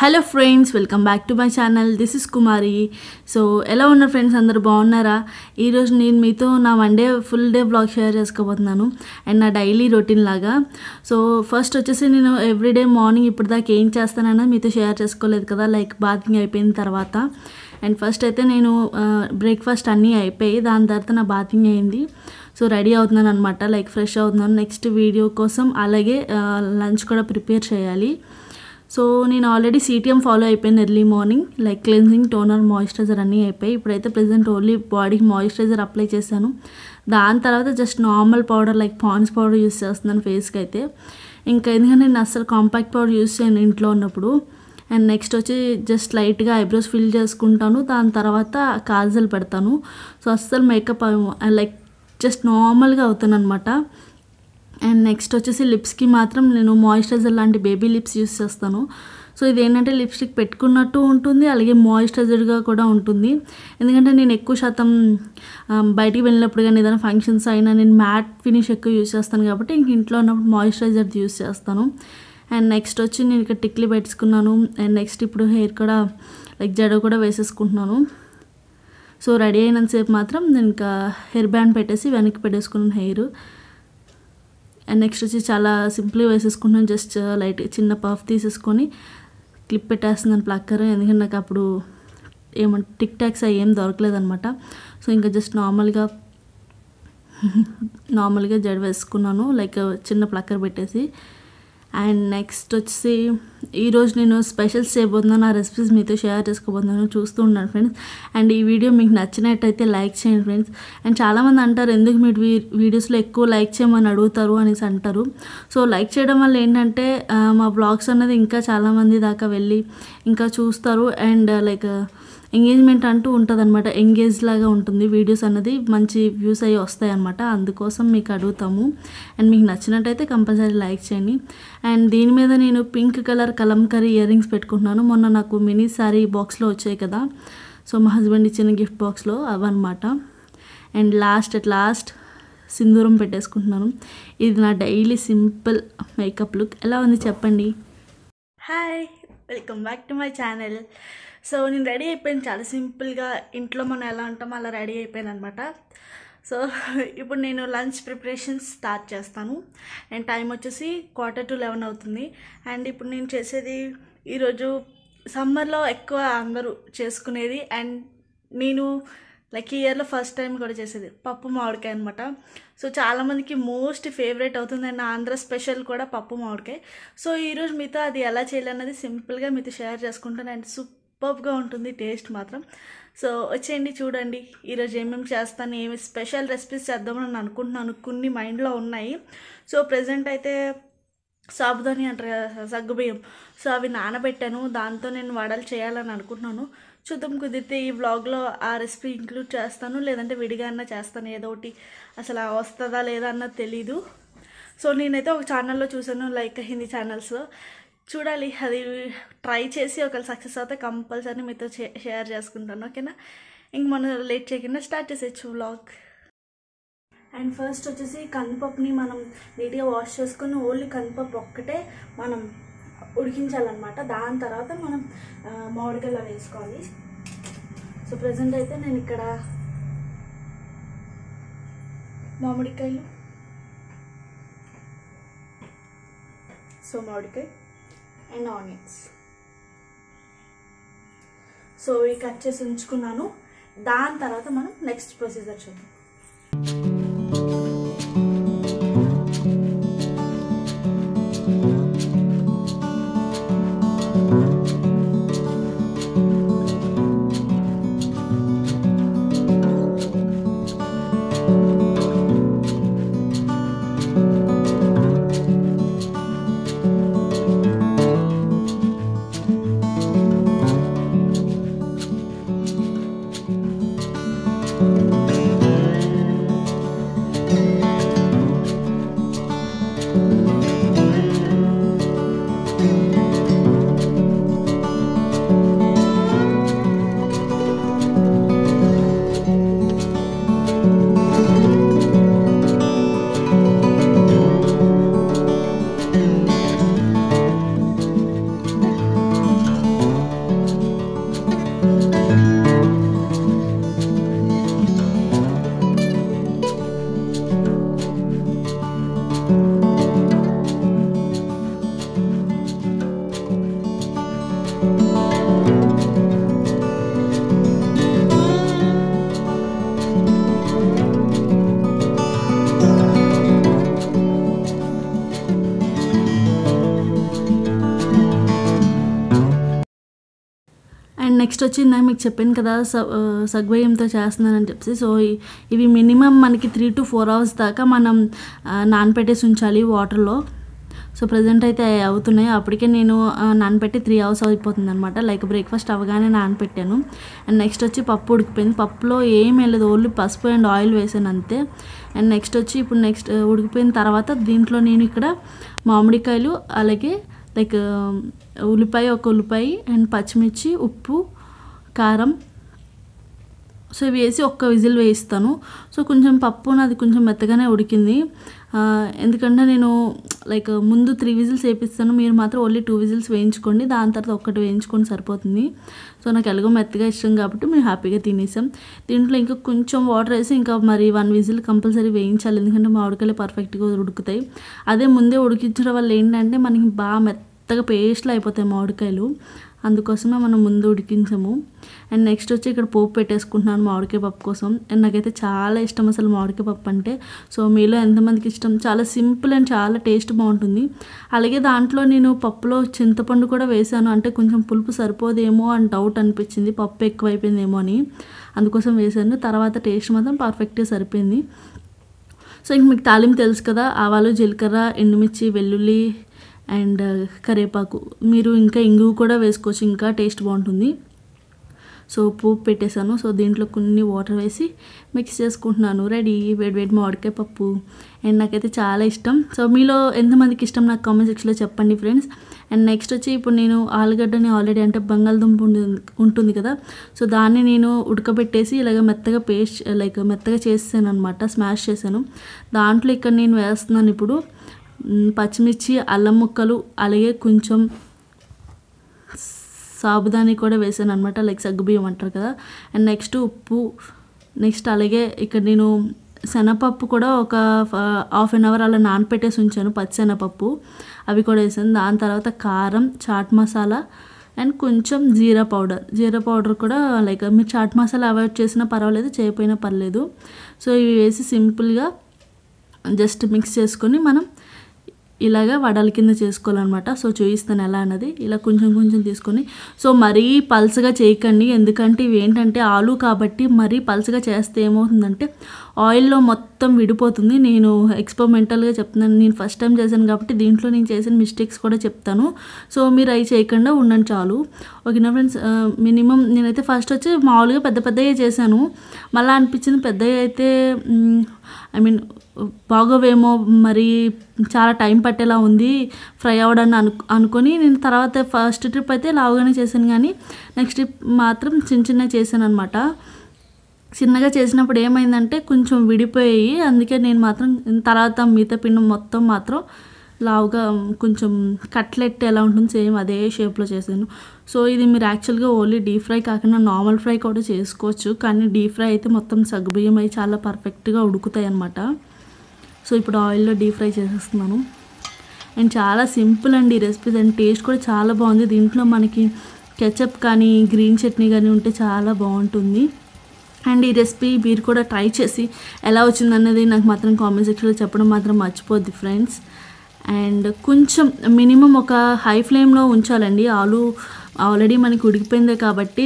Hello friends welcome back to my channel this is Kumari so ఎలా ఉన్నారు friends అందరూ బాగున్నారా ఈరోజు నేను మీతో నా one day full day blog share చేసుకోబోతున్నాను అండ్ నా డైలీ రొటీన్ లాగా సో ఫస్ట్ వచ్చేసి నేను ఎవ్రీడే మార్నింగ్ ఇప్పుడు దాకా ఏం చేస్తానన్నా మీతో షేర్ చేసుకోలేదు కదా లైక్ బాతింగ్ అయిపోయిన తర్వాత అండ్ ఫస్ట్ అయితే నేను బ్రేక్ఫాస్ట్ అన్నీ అయిపోయి దాని తర్వాత నా బాతింగ్ అయింది సో రెడీ అవుతున్నాను అనమాట లైక్ ఫ్రెష్ అవుతున్నాను నెక్స్ట్ వీడియో కోసం అలాగే లంచ్ కూడా ప్రిపేర్ చేయాలి సో నేను ఆల్రెడీ సిటిఎం ఫాలో అయిపోయాను early morning like cleansing toner moisturiser అన్నీ అయిపోయి ఇప్పుడైతే ప్రజెంట్ ఓన్లీ బాడీకి మాయిశ్చరైజర్ అప్లై చేశాను దాని తర్వాత just normal powder like Pond's powder use చేస్తున్నాను ఫేస్కి అయితే ఇంకా ఎందుకంటే నేను అస్సలు కాంపాక్ట్ పౌడర్ యూస్ చేయను ఇంట్లో ఉన్నప్పుడు అండ్ నెక్స్ట్ వచ్చి జస్ట్ లైట్గా ఐబ్రోస్ ఫిల్ చేసుకుంటాను దాని తర్వాత కాజల్ పెడతాను సో అస్సలు మేకప్ లైక్ జస్ట్ నార్మల్గా అవుతాను అనమాట అండ్ నెక్స్ట్ వచ్చేసి లిప్స్కి మాత్రం నేను మాయిశ్చరైజర్ లాంటి బేబీ లిప్స్ యూస్ చేస్తాను సో ఇది ఏంటంటే లిప్స్టిక్ పెట్టుకున్నట్టు ఉంటుంది అలాగే మాయిశ్చరైజర్గా కూడా ఉంటుంది ఎందుకంటే నేను ఎక్కువ శాతం బయటికి వెళ్ళినప్పుడు కానీ ఏదైనా ఫంక్షన్స్ అయినా నేను మ్యాట్ ఫినిష్ ఎక్కువ యూస్ చేస్తాను కాబట్టి ఇంక ఇంట్లో ఉన్నప్పుడు మాయిశ్చరైజర్ యూస్ చేస్తాను అండ్ నెక్స్ట్ వచ్చి నేను ఇక్కడ టిక్లీ పెట్టుకున్నాను అండ్ నెక్స్ట్ ఇప్పుడు హెయిర్ కూడా లైక్ జడ కూడా వేసేసుకుంటున్నాను సో రెడీ అయినంతసేపు మాత్రం నేను ఇంకా హెయిర్ బ్యాండ్ పెట్టేసి వెనక్కి పెట్టేసుకున్నాను హెయిర్ అండ్ నెక్స్ట్ వచ్చి చాలా సింపుల్గా వేసేసుకుంటున్నాను జస్ట్ లైట్ చిన్న పఫ్ తీసేసుకొని క్లిప్ పెట్టేస్తున్నాను ప్లక్కర్ ఎందుకంటే నాకు అప్పుడు ఏమంటే టిక్ టాక్స్ అవి ఏం దొరకలేదనమాట సో ఇంకా జస్ట్ నార్మల్గా నార్మల్గా జడ వేసుకున్నాను లైక్ చిన్న ప్లక్కర్ పెట్టేసి అండ్ నెక్స్ట్ వచ్చి ఈరోజు నేను స్పెషల్స్ చేయబోతున్నాను ఆ రెసిపీస్ మీతో షేర్ చేసుకోబోతున్నాను చూస్తూ ఉన్నాను ఫ్రెండ్స్ అండ్ ఈ వీడియో మీకు నచ్చినట్టయితే లైక్ చేయండి ఫ్రెండ్స్ అండ్ చాలామంది అంటారు ఎందుకు మీరు వీడియోస్లో ఎక్కువ లైక్ చేయమని అడుగుతారు అనేసి అంటారు సో లైక్ చేయడం వల్ల ఏంటంటే మా బ్లాగ్స్ అన్నది ఇంకా చాలామంది దాకా వెళ్ళి ఇంకా చూస్తారు అండ్ లైక్ ఎంగేజ్మెంట్ అంటూ ఉంటుంది అనమాట ఎంగేజ్ లాగా ఉంటుంది వీడియోస్ అన్నది మంచి వ్యూస్ అయ్యి వస్తాయి అనమాట అందుకోసం మీకు అడుగుతాము అండ్ మీకు నచ్చినట్టయితే కంపల్సరీ లైక్ చేయండి అండ్ దీని మీద నేను pink colour Kalamkari earrings పెట్టుకుంటున్నాను మొన్న నాకు మినీ శారీ బాక్స్లో వచ్చాయి కదా సో మా హస్బెండ్ ఇచ్చిన గిఫ్ట్ బాక్స్లో అవన్నమాట అండ్ లాస్ట్ అట్ లాస్ట్ సింధూరం పెట్టేసుకుంటున్నాను ఇది నా డైలీ సింపుల్ మేకప్ లుక్ ఎలా ఉంది చెప్పండి hi welcome back to my channel so నేను రెడీ అయిపోయాను చాలా సింపుల్గా ఇంట్లో మనం ఎలా ఉంటామో అలా రెడీ అయిపోయాను అనమాట సో ఇప్పుడు నేను లంచ్ ప్రిపరేషన్స్ స్టార్ట్ చేస్తాను అండ్ టైం వచ్చేసి క్వార్టర్ టు లెవెన్ అవుతుంది అండ్ ఇప్పుడు నేను చేసేది ఈరోజు సమ్మర్లో ఎక్కువ అందరూ చేసుకునేది అండ్ నేను లైక్ ఈ ఇయర్లో ఫస్ట్ టైం కూడా చేసేది పప్పు మామిడికాయ అనమాట సో చాలామందికి మోస్ట్ ఫేవరెట్ అవుతుంది అండ్ ఆంధ్ర స్పెషల్ కూడా పప్పు మామిడికాయ సో ఈరోజు మీతో అది ఎలా చేయాలన్నది సింపుల్గా మీతో షేర్ చేసుకుంటాను అండ్ సూపర్గా ఉంటుంది టేస్ట్ మాత్రం సో వచ్చేయండి చూడండి ఈరోజు ఏమేమి చేస్తాను ఏమి స్పెషల్ రెసిపీస్ చేద్దామని అనుకుంటున్నాను కొన్ని మైండ్లో ఉన్నాయి సో ప్రజెంట్ అయితే సాబుదాని అంటారు కదా సగ్గుబియ్యం సో అవి నానబెట్టాను దాంతో నేను వడలు చేయాలని అనుకుంటున్నాను చూద్దాం కుదిరితే ఈ వ్లాగ్లో ఆ రెసిపీ ఇంక్లూడ్ చేస్తాను లేదంటే విడిగా అన్నా చేస్తాను ఏదో ఒకటి అసలు వస్తుందా లేదా అన్నది తెలీదు సో నేనైతే ఒక ఛానల్లో చూసాను లైక్ హిందీ ఛానల్స్లో చూడాలి అది ట్రై చేసి ఒకవేళ సక్సెస్ అవుతే కంపల్సరీ మీతో షేర్ చేసుకుంటాను ఓకేనా ఇంక మనం లేట్ చేయకుండా స్టార్ట్ చేసేయచ్చు వ్లాగ్ అండ్ ఫస్ట్ వచ్చేసి కందిపప్పుని మనం నీట్గా వాష్ చేసుకొని ఓన్లీ కందిపప్పు ఒక్కటే మనం ఉడికించాలన్నమాట దాని తర్వాత మనం మామిడికాయలు వేసుకోవాలి సో ప్రజెంట్ అయితే నేను ఇక్కడ మామిడికాయలు సో మామిడికాయ అండ్ ఆనియన్స్ సో ఇవి కట్ చేసి ఉంచుకున్నాను దాని తర్వాత మనం నెక్స్ట్ ప్రొసీజర్ చూద్దాం నెక్స్ట్ వచ్చి ఇందాక మీకు చెప్పాను కదా స సగ్వయంతో చేస్తున్నానని చెప్పి సో ఈ- ఇవి మినిమం మనకి త్రీ టు ఫోర్ అవర్స్ దాకా మనం ఆ, నానపెట్టేసి ఉంచాలి వాటర్లో సో ప్రజెంట్ అయితే అవుతున్నాయి అప్పటికే నేను ఆ, నానబెట్టి త్రీ అవర్స్ అయిపోతుంది అనమాట లైక్ బ్రేక్ఫాస్ట్ అవ్వగానే నానబెట్టాను అండ్ నెక్స్ట్ వచ్చి పప్పు ఉడికిపోయింది పప్పులో ఏం వెళ్ళదు ఓన్లీ పసుపు అండ్ ఆయిల్ వేసాను అంతే అండ్ నెక్స్ట్ వచ్చి ఇప్పుడు నెక్స్ట్ ఉడికిపోయిన తర్వాత దీంట్లో నేను ఇక్కడ మామిడికాయలు అలాగే లైక్ ఉల్లిపాయ ఒక ఉల్లిపాయ అండ్ పచ్చిమిర్చి ఉప్పు కారం సో ఇవి వేసి ఒక్క విజిల్ వేయిస్తాను సో కొంచెం పప్పు నాది కొంచెం మెత్తగానే ఉడికింది ఆ, ఎందుకంటే నేను లైక్ ముందు త్రీ విజిల్స్ వేపిస్తాను మీరు మాత్రం ఓన్లీ టూ విజిల్స్ వేయించుకోండి దాని తర్వాత ఒక్కటి వేయించుకొని సరిపోతుంది సో నాకు ఎలాగో మెత్తగా ఇష్టం కాబట్టి మేము హ్యాపీగా తినేసాం దీంట్లో ఇంకా కొంచెం వాటర్ వేసి ఇంకా మరి వన్ విజిల్ కంపల్సరీ వేయించాలి ఎందుకంటే మామిడికాయలు పర్ఫెక్ట్గా ఉడుకుతాయి అదే ముందే ఉడికించడం వల్ల ఏంటంటే మనకి బాగా మెత్తగా పేస్ట్లు అయిపోతాయి మామిడికాయలు అందుకోసమే మనం ముందు ఉడికించము అండ్ నెక్స్ట్ వచ్చి ఇక్కడ పోపు పెట్టేసుకుంటున్నాను మామిడికాయ పప్పు కోసం అండ్ నాకైతే చాలా ఇష్టం అసలు మామిడికాయ పప్పు అంటే సో మీలో ఎంతమందికి ఇష్టం చాలా సింపుల్ అండ్ చాలా టేస్ట్ బాగుంటుంది అలాగే దాంట్లో నేను పప్పులో చింతపండు కూడా వేసాను అంటే కొంచెం పులుపు సరిపోదేమో అని డౌట్ అనిపించింది పప్పు ఎక్కువైపోయిందేమో అని అందుకోసం వేసాను తర్వాత టేస్ట్ మాత్రం పర్ఫెక్ట్గా సరిపోయింది సో ఇంక మీకు తాలింపు తెలుసు కదా ఆవాలు జీలకర్ర ఎండుమిర్చి వెల్లుల్లి అండ్ కరివేపాకు మీరు ఇంకా ఇంగువ కూడా వేసుకోవచ్చు ఇంకా టేస్ట్ బాగుంటుంది సో పోపు పెట్టేశాను సో దీంట్లో కొన్ని వాటర్ వేసి మిక్స్ చేసుకుంటున్నాను రెడీ వేడి వేడి మామిడికాయ పప్పు అండ్ నాకైతే చాలా ఇష్టం సో మీలో ఎంతమందికి ఇష్టం నాకు కామెంట్ సెక్షన్లో చెప్పండి ఫ్రెండ్స్ అండ్ నెక్స్ట్ వచ్చి ఇప్పుడు నేను ఆలుగడ్డని ఆల్రెడీ అంటే బంగాళదుంప ఉంటుంది ఉంటుంది కదా సో దాన్ని నేను ఉడకబెట్టేసి ఇలాగ మెత్తగా పేస్ట్ లైక్ మెత్తగా చేసాను అనమాట స్మాష్ చేశాను దాంట్లో ఇక్కడ నేను వేస్తున్నాను ఇప్పుడు మ్, పచ్చిమిర్చి అల్లం ముక్కలు అలాగే కొంచెం సాబుదాని కూడా వేసాను అనమాట లైక్ సగ్గుబియ్యం అంటారు కదా అండ్ నెక్స్ట్ ఉప్పు నెక్స్ట్ అలాగే ఇక్కడ నేను శనగపప్పు కూడా ఒక హాఫ్ అన్ అవర్ అలా నానపెట్టేసి ఉంచాను పచ్చెనపప్పు అవి కూడా వేసాను దాని తర్వాత కారం చాట్ మసాలా అండ్ కొంచెం జీరా పౌడర్ జీరా పౌడర్ కూడా లైక్ మీరు చాట్ మసాలా అవాయిడ్ చేసినా పర్వాలేదు చేయకపోయినా పర్లేదు సో ఇవి వేసి సింపుల్గా జస్ట్ మిక్స్ చేసుకొని మనం ఇలాగా వడల కింద చేసుకోవాలన్నమాట సో చూపిస్తాను ఎలా అన్నది ఇలా కొంచెం కొంచెం తీసుకొని సో మరీ పల్చగా చేయకండి ఎందుకంటే ఇవి ఏంటంటే ఆలు కాబట్టి మరీ పల్చగా చేస్తే ఏమవుతుందంటే ఆయిల్లో మొత్తం విడిపోతుంది నేను ఎక్స్పెరిమెంటల్గా చెప్తున్నాను నేను ఫస్ట్ టైం చేశాను కాబట్టి దీంట్లో నేను చేసిన మిస్టేక్స్ కూడా చెప్తాను సో మీరు అవి చేయకుండా ఉండండి చాలు ఓకేనా ఫ్రెండ్స్ మినిమం నేనైతే ఫస్ట్ వచ్చి మామూలుగా పెద్ద పెద్దగా చేశాను మళ్ళీ అనిపించింది పెద్దగా అయితే ఐ మీన్ బాగోవేమో మరి చాలా టైం పట్టేలా ఉంది ఫ్రై అవ్వడాన్ని అను అనుకొని నేను తర్వాత ఫస్ట్ ట్రిప్ అయితే లావుగానే చేశాను కానీ నెక్స్ట్ ట్రిప్ మాత్రం చిన్న చిన్న చేశాను అనమాట చిన్నగా చేసినప్పుడు ఏమైందంటే కొంచెం విడిపోయాయి అందుకే నేను మాత్రం తర్వాత మిగతా పిండి మొత్తం మాత్రం లావుగా కొంచెం కట్లెట్ ఎలా ఉంటుంది సేమ్ అదే షేప్లో చేశాను సో ఇది మీరు యాక్చువల్గా ఓన్లీ డీప్ ఫ్రై కాకుండా నార్మల్ ఫ్రై కూడా చేసుకోవచ్చు కానీ డీప్ ఫ్రై అయితే మొత్తం సగ్గుబియ్యం అయి చాలా పర్ఫెక్ట్గా ఉడుకుతాయి అన్నమాట సో ఇప్పుడు ఆయిల్లో డీప్ ఫ్రై చేసేస్తున్నాను అండ్ చాలా సింపుల్ అండి ఈ రెసిపీ అండ్ టేస్ట్ కూడా చాలా బాగుంది దీంట్లో మనకి కెచప్ కానీ గ్రీన్ చట్నీ కానీ ఉంటే చాలా బాగుంటుంది అండ్ ఈ రెసిపీ మీరు కూడా ట్రై చేసి ఎలా వచ్చిందన్నది నాకు మాత్రం కామెంట్ సెక్షన్లో చెప్పడం మాత్రం మర్చిపోద్ది ఫ్రెండ్స్ అండ్ కొంచెం మినిమం ఒక హై ఫ్లేమ్లో ఉంచాలండి ఆలు ఆల్రెడీ మనకి ఉడికిపోయిందే కాబట్టి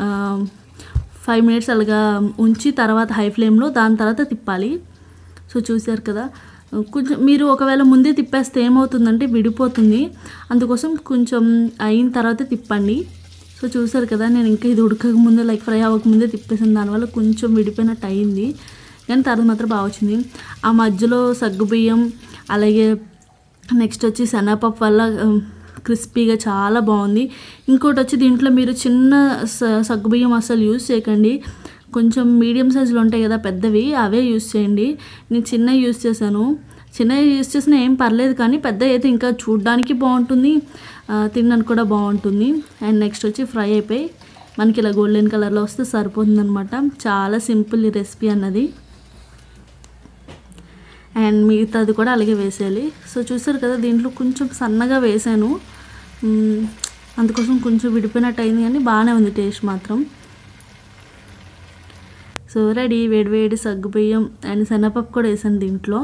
ఫైవ్ మినిట్స్ అలాగా ఉంచి తర్వాత హై ఫ్లేమ్లో దాని తర్వాత తిప్పాలి సో చూశారు కదా కొంచెం మీరు ఒకవేళ ముందే తిప్పేస్తే ఏమవుతుందంటే విడిపోతుంది అందుకోసం కొంచెం అయిన తర్వాత తిప్పండి సో చూసారు కదా నేను ఇంకా ఇది ఉడకక ముందే లైక్ ఫ్రై అవ్వకముందే తిప్పేసాను దానివల్ల కొంచెం విడిపోయినట్టు అయింది కానీ తర్వాత మాత్రం బాగా వచ్చింది ఆ మధ్యలో సగ్గుబియ్యం అలాగే నెక్స్ట్ వచ్చి శనగపప్పు వల్ల క్రిస్పీగా చాలా బాగుంది ఇంకోటి వచ్చి దీంట్లో మీరు చిన్న స- సగ్గుబియ్యం అసలు యూజ్ చేయకండి కొంచెం మీడియం సైజులో ఉంటాయి కదా పెద్దవి అవే యూజ్ చేయండి నేను చిన్న యూజ్ చేశాను చిన్న యూజ్ చేసినా ఏం పర్లేదు కానీ పెద్ద అయితే ఇంకా చూడడానికి బాగుంటుంది ఆ, తినడానికి కూడా బాగుంటుంది అండ్ నెక్స్ట్ వచ్చి ఫ్రై అయిపోయి మనకి ఇలా గోల్డెన్ కలర్లో వస్తే సరిపోతుంది అనమాట చాలా సింపుల్ ఈ రెసిపీ అన్నది అండ్ మిగతాది కూడా అలాగే వేసేయాలి సో చూసారు కదా దీంట్లో కొంచెం సన్నగా వేసాను మ్మ్, అందుకోసం కొంచెం విడిపోయినట్టు అయింది కానీ బాగానే ఉంది టేస్ట్ మాత్రం సో రెడీ వేడి వేడి సగ్గుబియ్యం అండ్ శనగపప్పు కూడా వేసాను దీంట్లో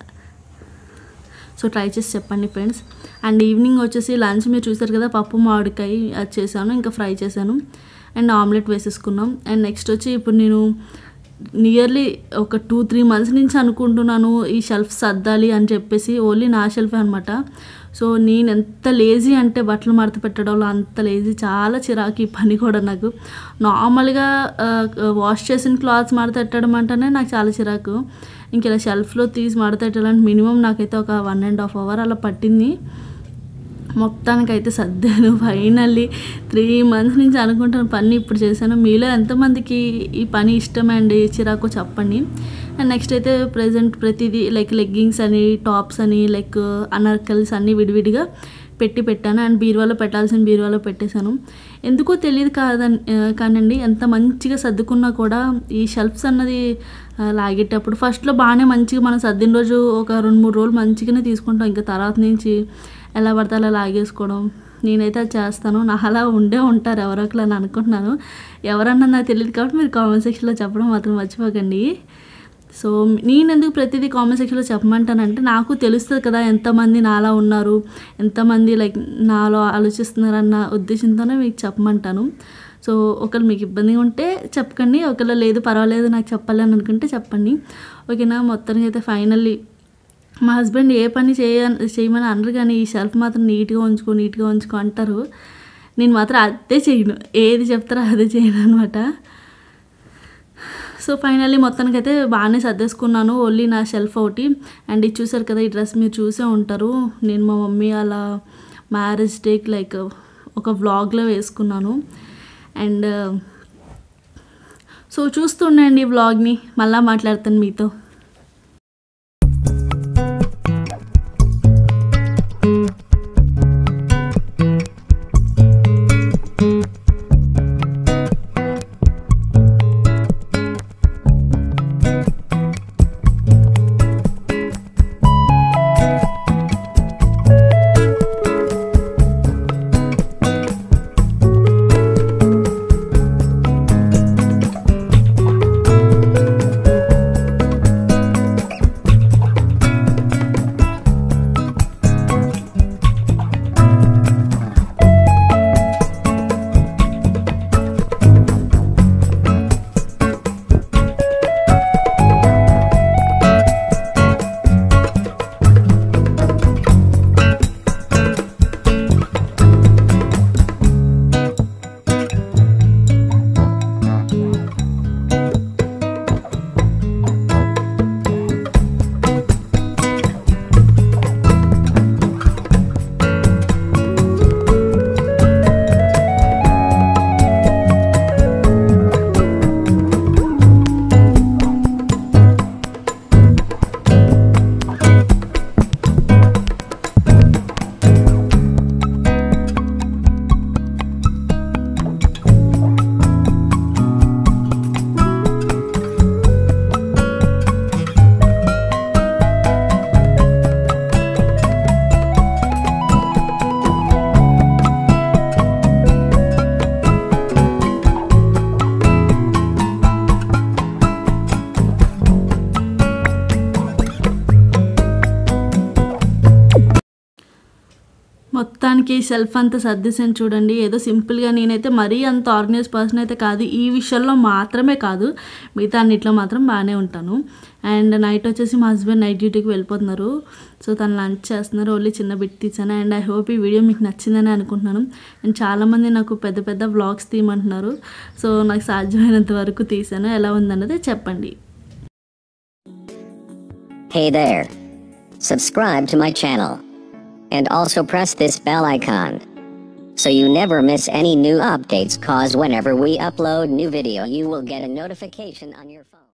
సో ట్రై చేసి చెప్పండి ఫ్రెండ్స్ అండ్ ఈవినింగ్ వచ్చేసి లంచ్ మీరు చూసారు కదా పప్పు మామిడికాయ అది చేశాను ఇంకా ఫ్రై చేశాను అండ్ ఆమ్లెట్ వేసేసుకున్నాం అండ్ నెక్స్ట్ వచ్చి ఇప్పుడు నేను నియర్లీ ఒక టూ త్రీ మంత్స్ నుంచి అనుకుంటున్నాను ఈ షెల్ఫ్ సర్దాలి అని చెప్పేసి ఓన్లీ నా షెల్ఫే అనమాట సో నేను ఎంత లేజీ అంటే బట్టలు మడత పెట్టడంలో అంత లేజీ చాలా చిరాకు ఈ పని కూడా నాకు నార్మల్గా వాష్ చేసిన క్లాత్స్ మడత పెట్టడం అంటేనే నాకు చాలా చిరాకు ఇంక ఇలా షెల్ఫ్లో తీసి మడత పెట్టాలంటే మినిమం నాకైతే ఒక వన్ అండ్ హాఫ్ అవర్ అలా పట్టింది మొత్తానికైతే సర్దాను ఫైనల్లీ త్రీ మంత్స్ నుంచి అనుకుంటున్న పని ఇప్పుడు చేశాను మీలో ఎంతమందికి ఈ పని ఇష్టమండి చిరాకు చెప్పండి అండ్ నెక్స్ట్ అయితే ప్రజెంట్ ప్రతిదీ లైక్ లెగ్గింగ్స్ అని టాప్స్ అని లైక్ అనర్కల్స్ అన్నీ విడివిడిగా పెట్టి పెట్టాను అండ్ బీరువాలో పెట్టాల్సిన బీరువాలో పెట్టేశాను ఎందుకో తెలియదు కాదని కానండి ఎంత మంచిగా సర్దుకున్నా కూడా ఈ షెల్ఫ్స్ అన్నది ఆ, లాగేటప్పుడు ఫస్ట్లో బాగానే మంచిగా మనం సర్దిన రోజు ఒక రెండు మూడు రోజులు మంచిగానే తీసుకుంటాం ఇంకా తర్వాత నుంచి ఎలా పడితే అలా లాగేసుకోవడం నేనైతే అది చేస్తాను నా అలా ఉండే ఉంటారు ఎవరో ఒకరు అని అనుకుంటున్నాను ఎవరన్నా నాకు తెలియదు కాబట్టి మీరు కామెంట్ సెక్షన్లో చెప్పడం మాత్రం మర్చిపోకండి సో నేను ఎందుకు ప్రతిదీ కామెంట్ సెక్షన్లో చెప్పమంటానంటే నాకు తెలుస్తుంది కదా ఎంతమంది నాలా ఉన్నారు ఎంతమంది లైక్ నాలో ఆలోచిస్తున్నారన్న ఉద్దేశంతోనే మీకు చెప్పమంటాను సో ఒకళ్ళు మీకు ఇబ్బందిగా ఉంటే చెప్పకండి ఒకళ్ళు లేదు పర్వాలేదు నాకు చెప్పాలి అని అనుకుంటే చెప్పండి ఓకేనా మొత్తానికి అయితే ఫైనల్లీ మా హస్బెండ్ ఏ పని చేయ చేయమని అనరు కానీ ఈ షెల్ఫ్ మాత్రం నీట్గా ఉంచుకో నీట్గా ఉంచుకో అంటారు నేను మాత్రం అదే చేయను ఏది చెప్తారో అదే చేయను అనమాట సో ఫైనల్లీ మొత్తానికైతే బాగానే సర్దేసుకున్నాను ఓన్లీ నా షెల్ఫ్ ఒకటి అండ్ ఇది చూసారు కదా ఈ డ్రెస్ మీరు చూసే ఉంటారు నేను మా మమ్మీ అలా మ్యారేజ్ డేకి లైక్ ఒక వ్లాగ్లో వేసుకున్నాను అండ్ సో చూస్తుండండి ఈ వ్లాగ్ని మళ్ళీ మాట్లాడతాను మీతో మొత్తానికి సెల్ఫ్ అంతా సర్దేశాను చూడండి ఏదో సింపుల్గా నేనైతే మరీ అంత ఆర్గనైజ్ పర్సన్ అయితే కాదు ఈ విషయంలో మాత్రమే కాదు మిగతా అన్నిట్లో మాత్రం బాగానే ఉంటాను అండ్ నైట్ వచ్చేసి మా హస్బెండ్ నైట్ డ్యూటీకి వెళ్ళిపోతున్నారు సో తను లంచ్ చేస్తున్నారు ఓన్లీ చిన్న బిట్ తీసాను అండ్ ఐ హోప్ ఈ వీడియో మీకు నచ్చిందని అనుకుంటున్నాను అండ్ చాలామంది నాకు పెద్ద పెద్ద వ్లాగ్స్ తీయమంటున్నారు సో నాకు సాధ్యమైనంత వరకు తీసాను ఎలా ఉందన్నది చెప్పండి Hey there. Subscribe to my channel. And also press this bell icon. So you never miss any new updates cause whenever we upload new video you will get a notification on your phone.